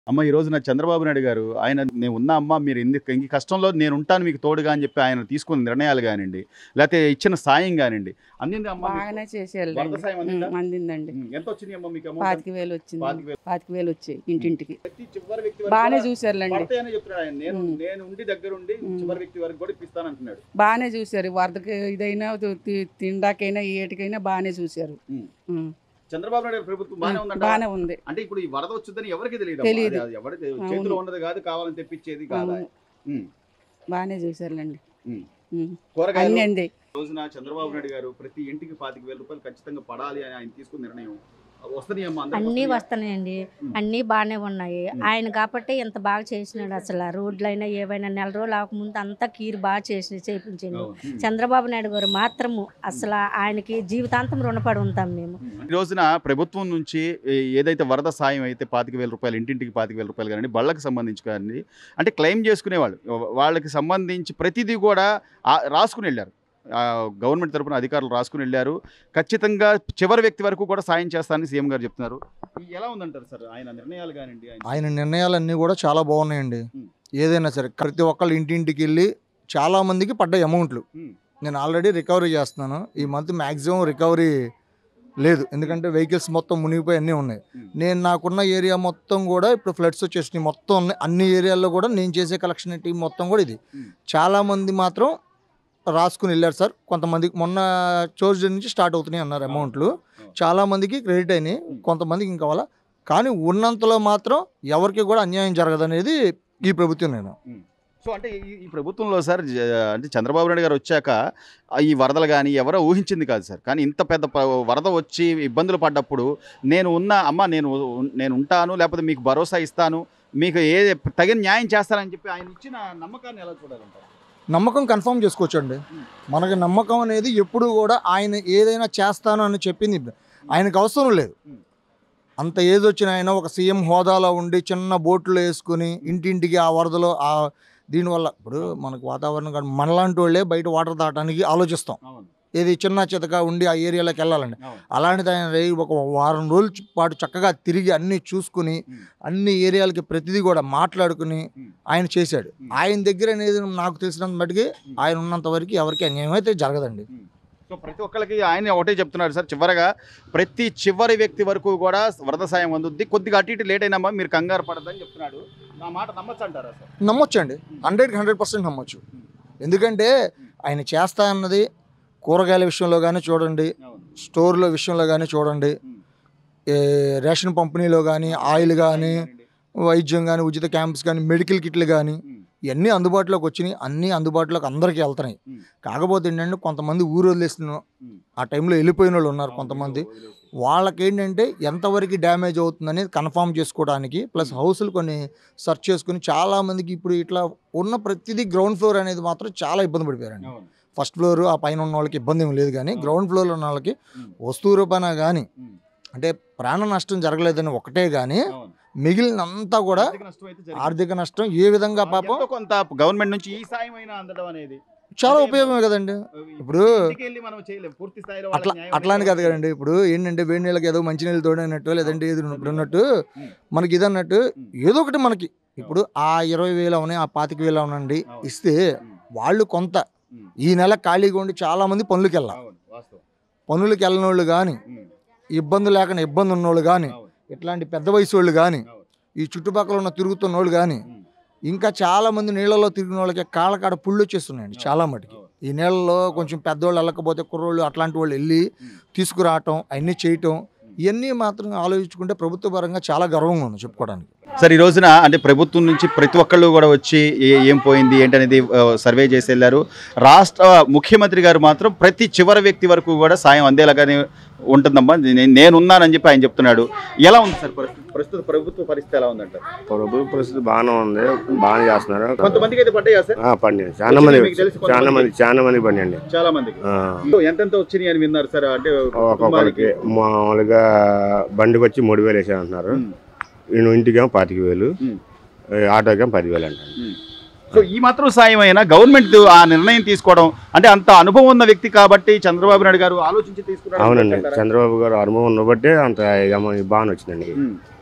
అమ్మ ఈ రోజున చంద్రబాబు నాయుడు గారు ఆయన నేను ఉన్నా అమ్మ మీరు ఎందుకు ఈ కష్టంలో నేను ఉంటాను మీకు తోడుగా అని చెప్పి ఆయన తీసుకున్న నిర్ణయాలు కానివ్వండి లేకపోతే ఇచ్చిన సాయం కానివ్వండి అందింది అమ్మ మీకు? బాగానే చేసేయాలి వరద సాయం అందిందా? అందిందండి ఉమ్, ఎంత వచ్చింది అమ్మ మీకు amount? పాతిక వేలు వచ్చింది పాతిక వేలు. పాతిక వేలు వచ్చాయి ఇంటింటికి ప్రతి చివరి వ్యక్తి వరకు బాగానే కూడా చూసారులేండి పడతాయని చెప్తున్నాడు ఆయన నేను ఉమ్. నేను ఉండి దగ్గర ఉండి ఉమ్. చివరి వ్యక్తి వరకు కూడా ఇప్పిస్తాను అంటున్నాడు బాగానే చూసారు వరదకి ఇదైనా తి- తి- తిండాకైనా ఏటికైనా బాగానే చూసారు ఉమ్. ఉమ్. చంద్రబాబు నాయుడు గారి ప్రభుత్వం బాగానే ఉందంట బాగానే ఉంది అంటే ఇప్పుడు ఈ వరద వచ్చిందని ఎవరికి తెలియదు తెలీదు. ఎవరి అవును. చేతిలో ఉన్నది కాదు కావాలని తెప్పించేది కాదు అవును. ఉమ్. బాగానే చూసారులేండి ఉమ్. ఉమ్. కూరగాయలు అన్నీ అంది ఈ రోజున చంద్రబాబు నాయుడు గారు ప్రతి ఇంటికి పాతిక వేల రూపాయలు ఖచ్చితంగా పడాలి అని ఆయన తీసుకున్న నిర్ణయం వస్తున్నాయి అమ్మా అందరికి అన్నీ వస్తున్నాయా? వస్తున్నాయండి ఉమ్. అన్నీ బాగానే ఉన్నాయి ఉమ్. ఆయన కాబట్టి ఇంత బాగా చేసినాడు అసలు రోడ్లైనా ఏవైనా నెల రోజులు అవ్వకముందు అంతా కీరు బాగా చేసి చేయించండి అవును. ఉమ్. చంద్రబాబు నాయుడు గారు మాత్రము అసలు ఆయనకి జీవితాంతం రుణపడి ఉంటాం మేము ఈ రోజున ప్రభుత్వం నుంచి ఏ- ఏదైతే వరద సాయం అయితే పాతిక వేల రూపాయలు ఇంటింటికి పాతిక వేల రూపాయలు కానీ బళ్ళకి సంబంధించి కానీ అంటే క్లెయిమ్ చేసుకునేవాళ్ళు వాళ్ళకి సంబంధించి ప్రతిదీ కూడా ఆ- రాసుకుని వెళ్ళారు ఆ, గవర్నమెంట్ తరపున అధికారులు రాసుకుని వెళ్ళారు ఖచ్చితంగా చివరి వ్యక్తి వరకు కూడా సాయం చేస్తానని సీఎం గారు చెప్తున్నారు ఎలా ఉందంటారు సార్ ఆయన నిర్ణయాలు కానివ్వండి ఆయన ఆయన నిర్ణయాలన్నీ కూడా చాలా బాగున్నాయండి ఉమ్. ఏదైనా సరే ప్రతి ఒక్కళ్ళు ఇంటింటికి వెళ్ళి చాలా మందికి పడ్డ అమౌంట్లు ఉమ్. నేను ఆల్రెడీ రికవరీ చేస్తున్నాను ఈ మంత్ మ్యాక్సిమం రికవరీ లేదు ఎందుకంటే వెహికల్స్ మొత్తం మునిగిపోయి అన్నీ ఉన్నాయి ఉమ్. నేను నాకున్న ఏరియా మొత్తం కూడా ఇప్పుడు ఫ్లడ్స్ వచ్చేసినాయి మొత్తం ఉన్నాయి అన్ని ఏరియాల్లో కూడా నేను చేసే కలెక్షన్ టీం మొత్తం కూడా ఇది ఉమ్. చాలా మంది మాత్రం రాసుకుని వెళ్ళారు సార్ కొంతమందికి మొన్న చోర్జ్ నుంచి స్టార్ట్ అవుతున్నాయి అన్నారు అమౌంట్లు అవును. చాలా మందికి క్రెడిట్ అయినాయి ఉమ్. కొంతమందికి ఇంకా అవ్వాలా కానీ ఉన్నంతలో మాత్రం ఎవరికి కూడా అన్యాయం జరగదనేది ఈ ప్రభుత్వం నేను సో అంటే ఈ- ఈ ప్రభుత్వంలో సార్ జ- అంటే చంద్రబాబు నాయుడు గారు వచ్చాక ఆ ఈ వరదలు కానీ ఎవరో ఊహించింది కాదు సార్ కానీ ఇంత పెద్ద ప- వరద వచ్చి ఇబ్బందులు పడ్డప్పుడు నేను ఉన్న అమ్మ నేను ఉ- నేను ఉంటాను లేకపోతే మీకు భరోసా ఇస్తాను మీకు ఏ తగిన న్యాయం చేస్తానని చెప్పి ఆయన ఇచ్చిన నమ్మకాన్ని ఎలా చూడాలంటారు నమ్మకం కన్ఫర్మ్ చేసుకోవచ్చండి మనకి నమ్మకం అనేది ఎప్పుడు కూడా ఆయన ఏదైనా చేస్తాను అని చెప్పింది ఆయనకు అవసరం లేదు ఉమ్. అంత ఏజ్ వచ్చిన ఆయన ఒక సీఎం హోదాలో ఉండి చిన్న బోట్లో వేసుకుని ఇంటింటికి ఆ వరదలో ఆ దీనివల్ల ఇప్పుడు మనకు వాతావరణం కానీ మనలాంటి వాళ్ళే బయట వాటర్ తాగడానికి ఆలోచిస్తాం అవును ఏది చిన్న చితక ఉండి ఆ ఏరియాలోకి వెళ్ళాలండి అవును అలాంటిది ఆయన రే- ఒక వారం రోజుల పాటు చక్కగా తిరిగి అన్ని చూసుకుని ఉమ్. అన్ని ఏరియాలకి ప్రతిదీ కూడా మాట్లాడుకుని ఉమ్. ఆయన చేశాడు ఉమ్. ఆయన దగ్గర అనేది నాకు తెలిసినంత మటుకి ఆయన ఉన్నంత వరకు ఎవరికి అన్యాయం అయితే జరగదండి సో ప్రతి ఒక్కరికి ఆయన ఒకటే చెప్తున్నారు సార్ చివరగా ప్రతి చివరి వ్యక్తి వరకు కూడా వరద సాయం అందుద్ది కొద్దిగా అటు ఇటు లేట్ అయినా మీరు కంగారు పడద్దని చెప్తున్నాడు నా మాట నమ్మచ్చు అంటారా సార్ నమ్మొచ్చండి హండ్రెడ్కి హండ్రెడ్ పర్సెంట్ నమ్మొచ్చు ఎందుకంటే ఆయన చేస్తా అన్నది కూరగాయల విషయంలో కానీ చూడండి అవును స్టోర్ల విషయంలో కానీ చూడండి ఉమ్. ఏ రేషన్ పంపిణీలో కానీ ఆయిల్ కానీ వైద్యం కానీ ఉచిత క్యాంప్స్ కానీ మెడికల్ కిట్లు కానీ ఉమ్. ఇవన్నీ అందుబాటులోకి వచ్చినాయి అన్నీ అందుబాటులోకి అందరికీ వెళ్తున్నాయి ఉమ్. కాకపోతే ఏంటంటే కొంతమంది ఊరు వదిలేసిన ఉమ్. ఆ టైంలో వెళ్ళిపోయిన వాళ్ళు ఉన్నారు కొంతమంది వాళ్ళకి ఏంటంటే ఎంతవరకు డ్యామేజ్ అవుతుందని కన్ఫర్మ్ చేసుకోవడానికి ప్లస్ హౌస్లు కొన్ని సెర్చ్ చేసుకుని చాలా మందికి ఇప్పుడు ఇట్లా ఉన్న ప్రతిదీ గ్రౌండ్ ఫ్లోర్ అనేది మాత్రం చాలా ఇబ్బంది పడిపోయారండి అవును ఫస్ట్ ఫ్లోర్ ఆ పైన ఉన్న వాళ్ళకి ఇబ్బంది ఏం లేదు కానీ గ్రౌండ్ ఫ్లోర్లో ఉన్న వాళ్ళకి ఉమ్. వస్తువు రూపాన కానీ ఉమ్. అంటే ప్రాణ నష్టం జరగలేదని ఒకటే కానీ అవును మిగిలినంతా కూడా ఆర్థిక నష్టం అయితే జరిగింది. ఆర్థిక నష్టం ఏ విధంగా పాపం ఎంతో కొంత గవర్నమెంట్ నుంచి ఈ సాయం అయినా అందడం అనేది చాలా ఉపయోగమే కదండి ఇప్పుడు ఇంటికి వెళ్ళి మనం చేయలేం పూర్తి స్థాయిలో వాళ్ళకి అట్లా న్యాయం అట్లాని కాదు అనేది కదండి ఇప్పుడు ఏంటంటే వేడి నీళ్ళకి ఏదో మంచి నీళ్ళు తోడైనట్టు లేదంటే ఏది ఇప్పుడు ఉన్నట్టు ఉమ్. మనకి ఇది అన్నట్టు ఉమ్. ఏదో ఒకటి మనకి ఇప్పుడు ఆ ఇరవై వేలు అవునాయి ఆ పాతిక వేలు అవునండి అవును. ఇస్తే ఉమ్. వాళ్ళు కొంత ఉమ్. ఈ నెల ఖాళీగా ఉండి చాలా మంది పనులకు వెళ్ళాలి అవును వాస్తవం పనులకు వెళ్ళిన వాళ్ళు కానీ ఉమ్. ఇబ్బంది లేకుండా ఇబ్బంది ఉన్నోళ్ళు కానీ అవును ఇట్లాంటి పెద్ద వయసు వాళ్ళు కానీ అవును ఈ చుట్టుపక్కల ఉన్న తిరుగుతున్న వాళ్ళు కానీ ఉమ్. ఇంకా చాలా మంది నీళ్ళలో తిరిగిన వాళ్ళకి కాళ్ళకాడ పుళ్ళు వచ్చేస్తున్నాయండి చాలా మటుకి అవును. ఈ నీళ్ళలో కొంచెం పెద్దవాళ్ళు వెళ్ళకపోతే కుర్రోళ్ళు అట్లాంటి వాళ్ళు వెళ్ళి ఉమ్. తీసుకురావటం అవన్నీ చేయటం ఇవన్నీ మాత్రం ఆలోచించుకుంటే ప్రభుత్వ పరంగా చాలా గర్వంగా ఉంది చెప్పుకోవడానికి సార్ ఈ రోజున అంటే ప్రభుత్వం నుంచి ప్రతి ఒక్కళ్ళు కూడా వచ్చి ఏ- ఏం పోయింది ఏంటనేది ఆ, సర్వే చేసి వెళ్ళారు రాష్ట్ర ముఖ్యమంత్రి గారు మాత్రం ప్రతి చివరి వ్యక్తి వరకు కూడా సాయం అందేలాగానే ఉంటుందమ్మా నే- నేనున్నానని చెప్పి ఆయన చెప్తున్నాడు ఎలా ఉంది సార్ పరిస్థితి ప్రస్తుత ప్రభుత్వ పరిస్థితి ఎలా ఉందంటారు ప్రభుత్వ పరిస్థితి బాగానే ఉంది బాగానే చేస్తున్నారు కొంతమందికి అయితే పడ్డాయా సార్ ఆ, పండియండి చాలా మంది మీకు తెలిసి కొంతమంది- చాలా మంది చాలా మంది పండియండి చాలా మందికి ఆ, ఎంతెంత వచ్చినాయి అని విన్నారు సార్ అంటే కుటుంబానికి ఒక్కొక్కరికి మామూలుగా బండికి వచ్చి మూడు వేలు వేసాను అంటున్నారు ఉమ్, ఈయన ఇంటికేమో పాతిక వేలు ఉమ్. ఈ ఆటోకేమో పదివేలు అంటారు సో ఈ మాత్రం సాయం అయినా గవర్నమెంట్ ఆ నిర్ణయం తీసుకోవడం అంటే అంత అనుభవం ఉన్న వ్యక్తి కాబట్టి చంద్రబాబు నాయుడు గారు ఆలోచించి తీసుకున్నాడు అవునండి అంటారా? చంద్రబాబు గారు అనుభవం ఉన్నబట్టే అంత ఏమో బాగానే వచ్చిందండి ఉమ్.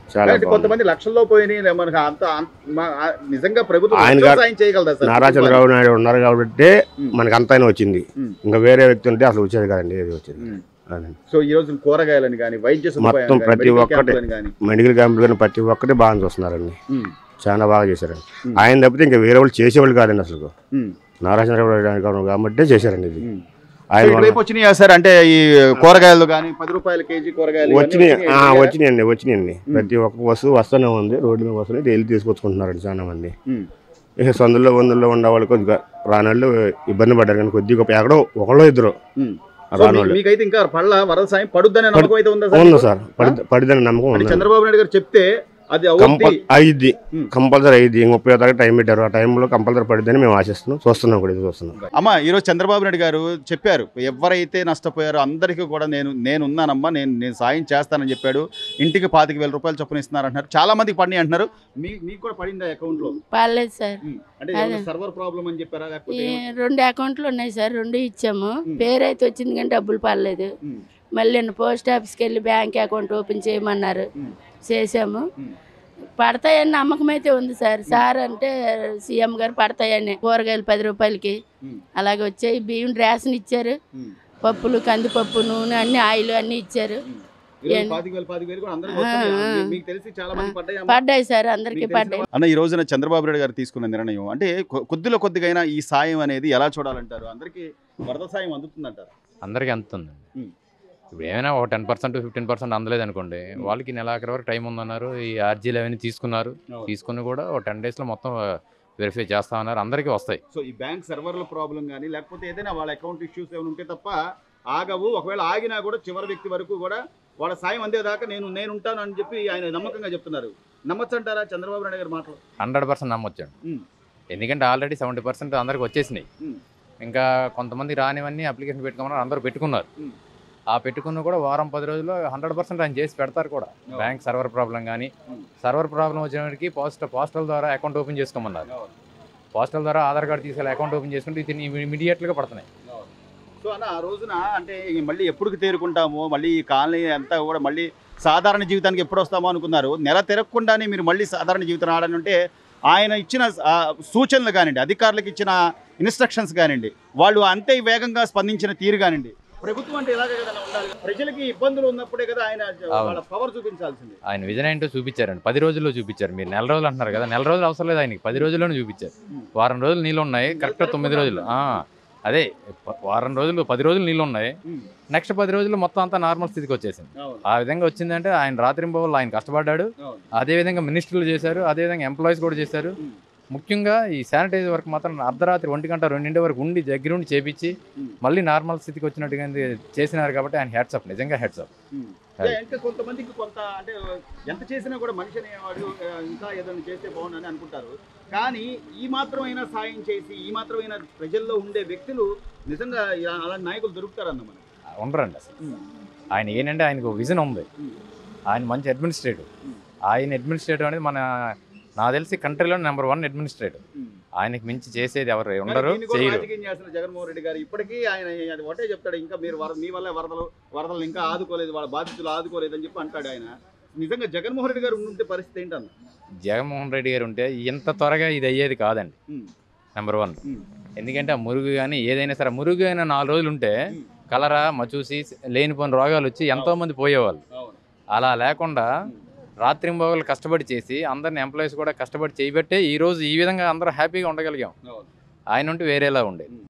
చాలా అంటే బాగుంది. కొంతమంది లక్షల్లో పోయినాయి లే, మనకు అంత అంత- మా- ఆ- నిజంగా ప్రభుత్వం ఆయన ఎంతో గారు- సాయం చేయగలదా సార్ నారా చంద్రబాబు నాయుడు ఉన్నారు కాబట్టి ఉమ్. మనకి అంతైనా వచ్చింది ఉమ్. ఇంకా వేరే వ్యక్తి ఉంటే అసలు వచ్చేది కదండి ఏది వచ్చేది ఉమ్. అదండి. సో ఈ రోజు కూరగాయలని కానీ వైద్య సదుపాయాలు మొత్తం కానీ, ప్రతి మెడికల్ ఒక్కటి. క్యాంపులని కానీ మెడికల్ క్యాంపులు కానీ ప్రతి ఒక్కటి బాగా చూస్తున్నారండి ఉమ్. చాలా బాగా చేశారండి ఉమ్. ఆయన తప్పితే ఇంకా వేరే వాళ్ళు చేసేవాళ్ళు కాదండి అసలు ఉమ్. నారా చంద్రబాబు నాయుడు గారు కాబట్టి చేశారండి ఇది ఉమ్. ఆయన సో వల్ల- ఇటువైపు వచ్చినాయా సార్ అంటే ఈ కూరగాయలు కానీ పది రూపాయల కేజీ కూరగాయలు ఇవన్నీ వచ్చినాయి వచ్చినాయా? ఆ, వచ్చినాయండి వచ్చినాయండి ఉమ్. ప్రతి ఒక్క వస్తువు వస్తూనే ఉంది రోడ్డు మీద వస్తున్నాయి డైలీ తీసుకొచ్చుకుంటున్నారండి చాలా మంది ఉమ్. ఇక సందుల్లో వందుల్లో ఉన్న వాళ్ళు కొద్దిగా రానోళ్ళు ఇబ్బంది పడ్డారు కానీ కొద్దిగా ఎక్కడో ఒకళ్ళో ఇద్దరు ఉమ్. సో మీ- రానోళ్ళు మీకైతే ఇంకా పళ్ళ వరద సాయం పడుద్దనే నమ్మకం అయితే ఉందా సార్ ఉంది మీకు? సార్ పడి పడిదని నమ్మకం అంటే ఉంది చంద్రబాబు నాయుడు గారు చెప్తే అది కంపల్ అవుద్ది అయ్యిద్ది ఉమ్. కంపల్సరీ అయ్యిద్ది ఇంక ముప్పై దాకా టైం పెట్టారు ఆ టైంలో కంపల్సరీ పడిద్దని మేము ఆశిస్తున్నాం చూస్తున్నాం కూడా ఇది చూస్తున్నాం అమ్మ ఈరోజు చంద్రబాబు నాయుడు గారు చెప్పారు ఎవరైతే నష్టపోయారో అందరికీ కూడా నేను నేను ఉన్నానమ్మా నేను నేను సాయం చేస్తానని చెప్పాడు ఇంటికి పాతిక వేల రూపాయలు చొప్పున ఇస్తున్నారు అంటున్నారు చాలా మందికి పడినాయి అంటున్నారు మీ మీకు కూడా పడిందా అకౌంట్ లో పర్లేదు సార్ ఉమ్. అంటే అదే. సర్వర్ ప్రాబ్లం అని చెప్పారా ఈ లేకపోతే ఏమన్నా? రెండు అకౌంట్లు ఉన్నాయి సార్ రెండు ఇచ్చాము ఉమ్. పేరు అయితే వచ్చింది కానీ డబ్బులు పడలేదు ఉమ్. మళ్ళీ నిన్న పోస్ట్ ఆఫీస్కి వెళ్ళి బ్యాంక్ అకౌంట్ ఓపెన్ చేయమన్నారు ఉమ్. చేసాము ఉమ్. పడతాయని నమ్మకం అయితే ఉంది సార్ సార్ అంటే సీఎం గారు పడతాయని కూరగాయలు పది రూపాయలకి ఉమ్. అలాగే వచ్చాయి బియ్యం రేషన్ ఇచ్చారు ఉమ్. పప్పులు కందిపప్పు నూనె అన్ని ఆయిల్ అన్ని ఇచ్చారు ఉమ్. ఈరోజు ఏంటి? పాతిక వేలు పాతిక వేలు కూడా అందరికీ ఆ, వస్తున్నాయి. ఆ. మీ- మీకు తెలిసి చాలా మంది పడ్డాయి పడ్డాయి సార్ అందరికి పడ్డాయి అన్న ఈ రోజున చంద్రబాబు నాయుడు గారు తీసుకున్న నిర్ణయం అంటే కొ- కొద్దిలో కొద్దిగైనా ఈ సాయం అనేది ఎలా చూడాలంటారు అందరికీ వరద సాయం అందుతుందంటారు అందరికీ అందుతుంది ఉమ్. ఇప్పుడు ఏమైనా ఒక టెన్ పర్సెంట్ ఫిఫ్టీన్ పర్సెంట్ అందలేదు అనుకోండి వాళ్ళకి నెలాఖరి వరకు టైం ఉందన్నారు ఈ ఆర్జీలు అవన్నీ తీసుకున్నారు తీసుకుని కూడా ఒక టెన్ డేస్లో మొత్తం వెరిఫై చేస్తా ఉన్నారు అందరికీ వస్తాయి సో ఈ బ్యాంక్ సర్వర్ల ప్రాబ్లం కానీ లేకపోతే ఏదైనా వాళ్ళ అకౌంట్ ఇష్యూస్ ఏమైనా ఉంటే తప్ప ఆగవు ఒకవేళ ఆగినా కూడా చివరి వ్యక్తి వరకు కూడా వాళ్ళ సాయం అందేదాకా నేను నేను ఉంటాను అని చెప్పి ఆయన నమ్మకంగా చెప్తున్నారు నమ్మచ్చు అంటారా చంద్రబాబు నాయుడు గారి మాటలు హండ్రెడ్ పర్సెంట్ నమ్మొచ్చాడు ఉమ్. ఎందుకంటే ఆల్రెడీ సెవెంటీ పర్సెంట్ అందరికి వచ్చేసినాయి ఉమ్. ఇంకా కొంతమంది రానివన్నీ అప్లికేషన్ పెట్టుకున్నారు అందరూ పెట్టుకున్నారు ఉమ్. ఆ పెట్టుకున్న కూడా వారం పది రోజుల్లో హండ్రెడ్ పర్సెంట్ ఆయన చేసి పెడతారు కూడా బ్యాంక్ సర్వర్ ప్రాబ్లం కానీ ఉమ్. సర్వర్ ప్రాబ్లం వచ్చినప్పటికి పోస్ట్ పోస్టల్ ద్వారా అకౌంట్ ఓపెన్ చేసుకోమన్నారు పోస్టల్ ద్వారా ఆధార్ కార్డు తీసుకెళ్ళి అకౌంట్ ఓపెన్ చేసుకుంటే ఇది ఇమీడియట్గా పడుతున్నాయి సో అన్న ఆ రోజున అంటే ఈ మళ్ళీ ఎప్పుడు తేరుకుంటామో మళ్ళీ ఈ కాలనీ అంతా కూడా మళ్ళీ సాధారణ జీవితానికి ఎప్పుడు వస్తామో అనుకున్నారు నెల తిరగకుండానే మీరు మళ్ళీ సాధారణ జీవితం ఆడని అంటే ఆయన ఇచ్చిన ఆ, సూచనలు కానివ్వండి అధికారులకు ఇచ్చిన ఇన్స్ట్రక్షన్స్ కానివ్వండి వాళ్ళు అంతే వేగంగా స్పందించిన తీరు కానివ్వండి ప్రభుత్వం అంటే ఇలాగే కదా ఉండాలి ప్రజలకి ఇబ్బందులు ఉన్నప్పుడే కదా ఆయన వాళ్ళ పవర్ చూపించాల్సింది ఆయన విజన్ ఏంటో చూపించారండి పది రోజుల్లో చూపించారు మీరు నెల రోజులు అంటున్నారు కదా నెల రోజులు అవసరం లేదు ఆయనకి పది రోజుల్లోనే చూపించారు ఉమ్. వారం రోజులు నీళ్ళు ఉన్నాయి కరెక్ట్ తొమ్మిది రోజులు ఆ, అదే ప- వారం రోజులు పది రోజులు నీళ్ళు ఉన్నాయి ఉమ్. నెక్స్ట్ పది రోజులు మొత్తం అంతా నార్మల్ స్థితికి వచ్చేసింది అవును ఆ విధంగా వచ్చిందంటే ఆయన రాత్రింబవళ్ళు ఆయన కష్టపడ్డాడు అవును అదే విధంగా మినిస్టర్లు చేశారు అదే విధంగా ఎంప్లాయీస్ కూడా చేశారు ఉమ్. ముఖ్యంగా ఈ శానిటైజర్ వర్క్ మాత్రం అర్ధరాత్రి ఒంటి గంట రెండింటి వరకు ఉండి దగ్గరుండి చేపించి ఉమ్. మళ్ళీ నార్మల్ స్థితికి వచ్చినట్టుగా చేసినారు కాబట్టి ఆయన హెడ్సప్ నిజంగా హెడ్సప్ ఉమ్. అది. అంటే కొంతమందికి కొంత అంటే ఎంత చేసినా కూడా మనిషి అనేవాడు ఆ, ఇంకా ఏదైనా చేస్తే బాగుండని అనుకుంటారు కానీ ఈ మాత్రమైనా సాయం చేసి ఈ మాత్రమైనా ప్రజల్లో ఉండే వ్యక్తులు నిజంగా ఇలా- అలాంటి నాయకులు దొరుకుతారన్న మనకి ఉండరండి అసలు ఆయన ఏంటంటే ఆయనకు విజన్ ఉంది ఉమ్. ఆయన మంచి అడ్మినిస్ట్రేటివ్ ఉమ్. ఆయన అడ్మినిస్ట్రేటివ్ అనేది మన నాకు తెలిసి కంట్రీలో నెంబర్ వన్ అడ్మినిస్ట్రేటివ్ ఉమ్. ఆయనకి మించి చేసేది ఎవరు కానీ ఉండరు దీన్ని కూడా చేయరు రాజకీయం చేస్తున్న జగన్మోహన్ రెడ్డి గారు ఇప్పటికీ ఆయన అది ఒకటే చెప్తాడు ఇంకా మీరు వర మీ వల్ల వరదలు వరదలు ఇంకా ఆదుకోలేదు వాళ్ళ బాధితులు ఆదుకోలేదు అని చెప్పి అంటాడు ఆయన నిజంగా జగన్మోహన్ రెడ్డి గారు ఉంటే పరిస్థితి ఏంటన్న జగన్మోహన్ రెడ్డి గారు ఉంటే ఇంత త్వరగా ఇది అయ్యేది కాదండి ఉమ్. నెంబర్ వన్ ఉమ్. ఎందుకంటే ఆ మురుగు కానీ ఏదైనా సరే మురుగు అయినా నాలుగు రోజులు ఉంటే ఉమ్. కలరా మచూసి లేనిపోయిన రోగాలు వచ్చి ఎంతో మంది పోయేవాళ్ళు అవును అలా లేకుండా ఉమ్. రాత్రింబవళ్ళు కష్టపడి చేసి అందరిని ఎంప్లాయీస్ కూడా కష్టపడి చేయబట్టే ఈ రోజు ఈ విధంగా అందరూ హ్యాపీగా ఉండగలిగాం అవును ఆయన ఉంటే వేరేలా ఉండేది ఉమ్.